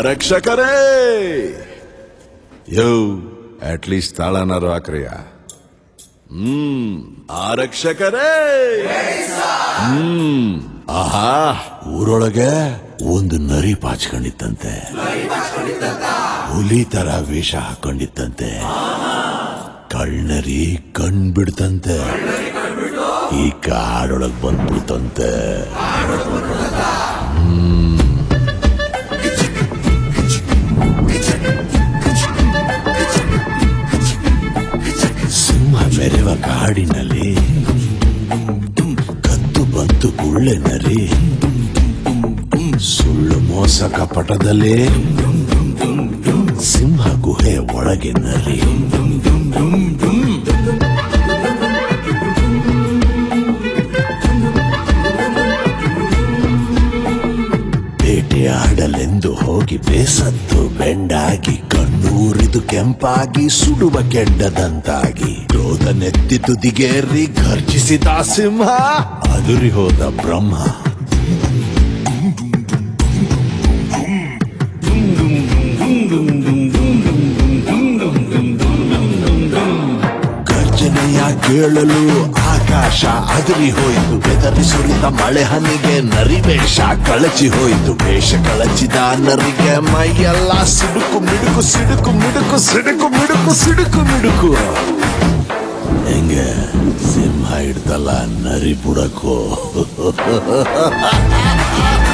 ಆರಕ್ಷಕರೇ ಯೋ at least ತಾಳನಾರು ಹಾಕ್ರಿಯ ಹ್ಮ್ ಆರಕ್ಷಕರೇ ಹ್ಮ್ ಆಹಾ ಊರೊಳಗೆ ಒಂದು ನರಿ ಪಾಚ್ಕೊಂಡಿತ್ತಂತೆ ಹುಲಿ ತರ ವೇಷ ಹಾಕೊಂಡಿತ್ತಂತೆ ಕಳ್ನರಿ ಕಣ್ ಬಿಡ್ತಂತೆ ಈ ಕಾಡೊಳಗ್ ಬಂದ್ಬಿಡ್ತಂತೆ ಸಿಂಹ ಮೆರೆವ ಕಾಡಿನಲ್ಲಿ ಕತ್ತು ಬಂತು ಗುಳ್ಳೆ ನರಿ ಸುಳ್ಳು ಮೋಸ ಕಪಟದಲ್ಲಿ ಸಿಂಹ ಗುಹೆ ಒಳಗೆ ನರಿ ಬೇಟೆಯಾಡಲೆಂದು ಹೋಗಿ ಬೇಸತ್ತು ಬೆಂಡಾಗಿ ಕಣ್ಣೂರಿದು ಕೆಂಪಾಗಿ ಸುಡುವ ಕೆಂಡದಂತಾಗಿ ಕ್ರೋಧ ನೆತ್ತಿ ತುದಿಗೇರಿ ಘರ್ಜಿಸಿದ ಸಿಂಹ ಅದುರಿ ಹೋದ ಬ್ರಹ್ಮ ಗರ್ಜನೆಯ ಕೇಳಲು ಆಕಾಶ ಅದರಿ ಹೋಯಿತು ಬೆದರಿ ಸುರಿದ ಮಳೆ ಹನಿಗೆ ನರಿ ವೇಷ ಕಳಚಿ ಹೋಯಿತು ವೇಷ ಕಳಚಿದ ನರಿಗೆ ಮೈಯೆಲ್ಲ ಸಿಡುಕು ಮಿಡುಕು ಸಿಡುಕು ಮಿಡುಕು ಸಿಡುಕು ಮಿಡುಕು ಸಿಡುಕು ಮಿಡುಕು ಹೆಂಗೆ ಸಿಂಹ ಹಿಡ್ದಲ್ಲ ನರಿ ಬುಡಕು